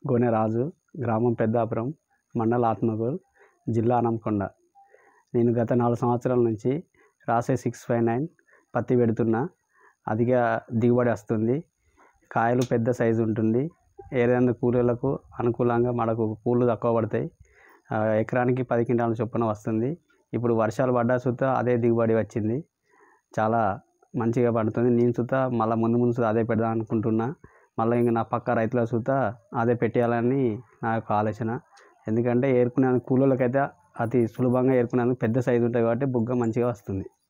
గోనె రాజు గ్రామం పెద్దాపురం మండల ఆత్మకూరు జిల్లా హనంకొండ నేను గత నాలుగు సంవత్సరాల నుంచి రాసే సిక్స్ ఫైవ్ నైన్ పత్తి పెడుతున్నా అధిక దిగుబడి వస్తుంది కాయలు పెద్ద సైజు ఉంటుంది ఏదైనా కూలీలకు అనుకూలంగా మనకు కూలీలు తక్కువ పడతాయి ఆ, ఎకరానికి పది క్వింటాల చొప్పున వస్తుంది ఇప్పుడు వర్షాలు పడ్డా సుతా అదే దిగుబడి వచ్చింది చాలా మంచిగా పడుతుంది నేను సుతా మళ్ళీ ముందు ముందు సుతా అదే పెడదాం అనుకుంటున్నా మళ్ళీ ఇంకా నా పక్క రైతుల సుతా అదే పెట్టేయాలని నా యొక్క ఆలోచన ఎందుకంటే ఏరుకునే కూలీలకైతే అతి సులభంగా ఏరుకునేందుకు పెద్ద సైజు ఉంటుంది కాబట్టి బుగ్గ మంచిగా వస్తుంది